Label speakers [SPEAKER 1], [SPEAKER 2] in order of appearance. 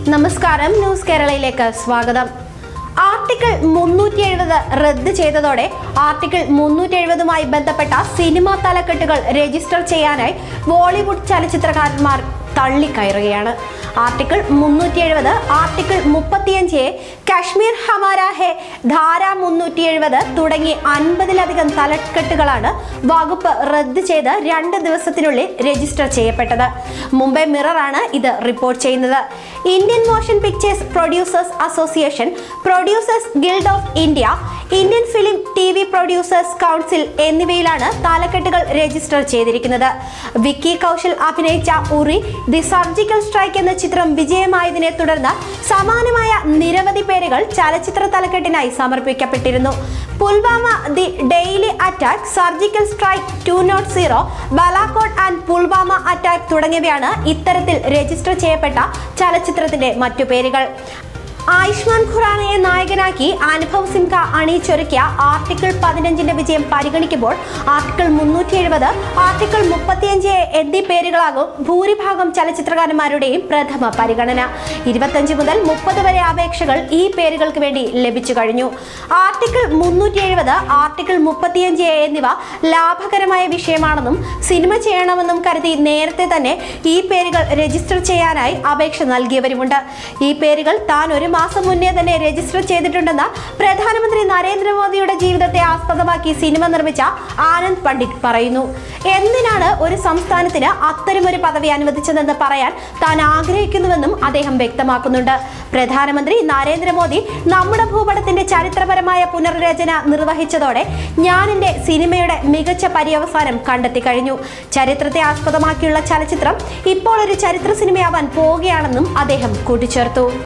[SPEAKER 1] നമസ്കാരം ന്യൂസ് കേരളയിലേക്ക് സ്വാഗതം ആർട്ടിക്കിൾ മുന്നൂറ്റി എഴുപത് റദ്ദ് ചെയ്തതോടെ ആർട്ടിക്കിൾ മുന്നൂറ്റി എഴുപതുമായി ബന്ധപ്പെട്ട സിനിമാ തലക്കെട്ടുകൾ രജിസ്റ്റർ ചെയ്യാനായി ബോളിവുഡ് ചലച്ചിത്രകാരന്മാർ തള്ളിക്കയറുകയാണ് ആർട്ടിക്കിൾ മുന്നൂറ്റി എഴുപത് ആർട്ടിക്കിൾ മുപ്പത്തിയഞ്ച് എ കാശ്മീർ ഹമാര ഹെ ധാര മുന്നൂറ്റി എഴുപത് തുടങ്ങി അൻപതിലധികം തലക്കെട്ടുകളാണ് വകുപ്പ് റദ്ദ് ചെയ്ത് രണ്ട് ദിവസത്തിനുള്ളിൽ രജിസ്റ്റർ ചെയ്യപ്പെട്ടത് മുംബൈ മിററാണ് ഇത് റിപ്പോർട്ട് ചെയ്യുന്നത് Indian motion pictures producers association producers guild of India Indian film T V producers council എന്നിവയിലാണ് തലക്കെട്ടുകൾ രജിസ്റ്റർ ചെയ്തിരിക്കുന്നത് വിക്കി കൗശൽ അഭിനയിച്ച ഉറി ദി സർജിക്കൽ സ്ട്രൈക്ക് എന്ന ചിത്രം വിജയമായതിനെ തുടർന്ന് സമാനമായ നിരവധി പേരുകൾ ചലച്ചിത്ര തലക്കെട്ടിനായി സമർപ്പിക്കപ്പെട്ടിരുന്നു Pulwama the daily attack surgical strike two nought zero Balakot and Pulwama attack തുടങ്ങിയവയാണ് ഇത്തരത്തിൽ രജിസ്റ്റർ ചെയ്യപ്പെട്ട ചലച്ചിത്രത്തിന്റെ മറ്റു പേരുകൾ ആയുഷ്മാൻ ഖുറാനയെ നായകനാക്കി അനുഭവ് സിൻഹ അണിയിച്ചൊരുക്കിയ ആർട്ടിക്കിൾ പതിനഞ്ചിന്റെ വിജയം പരിഗണിക്കുമ്പോൾ ആർട്ടിക്കിൾ മുന്നൂറ്റി എഴുപത് ആർട്ടിക്കിൾ മുപ്പത്തിയഞ്ച് എന്നീ പേരുകളാകും ഭൂരിഭാഗം ചലച്ചിത്രകാരന്മാരുടെയും പ്രഥമ പരിഗണന ഇരുപത്തഞ്ച് മുതൽ മുപ്പത് വരെ അപേക്ഷകൾ ഈ പേരുകൾക്ക് വേണ്ടി ലഭിച്ചു കഴിഞ്ഞു ആർട്ടിക്കിൾ മുന്നൂറ്റി എഴുപത് ആർട്ടിക്കിൾ മുപ്പത്തിയഞ്ച് എന്നിവ ലാഭകരമായ വിഷയമാണെന്നും സിനിമ ചെയ്യണമെന്നും കരുതി നേരത്തെ തന്നെ ഈ പേരുകൾ രജിസ്റ്റർ ചെയ്യാനായി അപേക്ഷ നൽകിയവരുമുണ്ട് ഈ പേരുകൾ താൻ ഒരു മാസം മുന്നേ തന്നെ രജിസ്റ്റർ ചെയ്തിട്ടുണ്ടെന്ന് പ്രധാനമന്ത്രി നരേന്ദ്രമോദിയുടെ ജീവിതത്തെ ആസ്പദമാക്കി സിനിമ നിർമ്മിച്ച ആനന്ദ് പണ്ഡിറ്റ് പറയുന്നു എന്തിനാണ് ഒരു സംസ്ഥാനത്തിന് അത്തരമൊരു പദവി അനുവദിച്ചതെന്ന് പറയാൻ താൻ ആഗ്രഹിക്കുന്നുവെന്നും അദ്ദേഹം വ്യക്തമാക്കുന്നുണ്ട് പ്രധാനമന്ത്രി നരേന്ദ്രമോദി നമ്മുടെ ഭൂപടത്തിന്റെ ചരിത്രപരമായ പുനർരചന നിർവഹിച്ചതോടെ ഞാൻ എൻ്റെ സിനിമയുടെ മികച്ച പര്യവസാനം കണ്ടെത്തി കഴിഞ്ഞു ചരിത്രത്തെ ആസ്പദമാക്കിയുള്ള ചലച്ചിത്രം ഇപ്പോൾ ഒരു ചരിത്ര സിനിമയാവാൻ പോവുകയാണെന്നും അദ്ദേഹം കൂട്ടിച്ചേർത്തു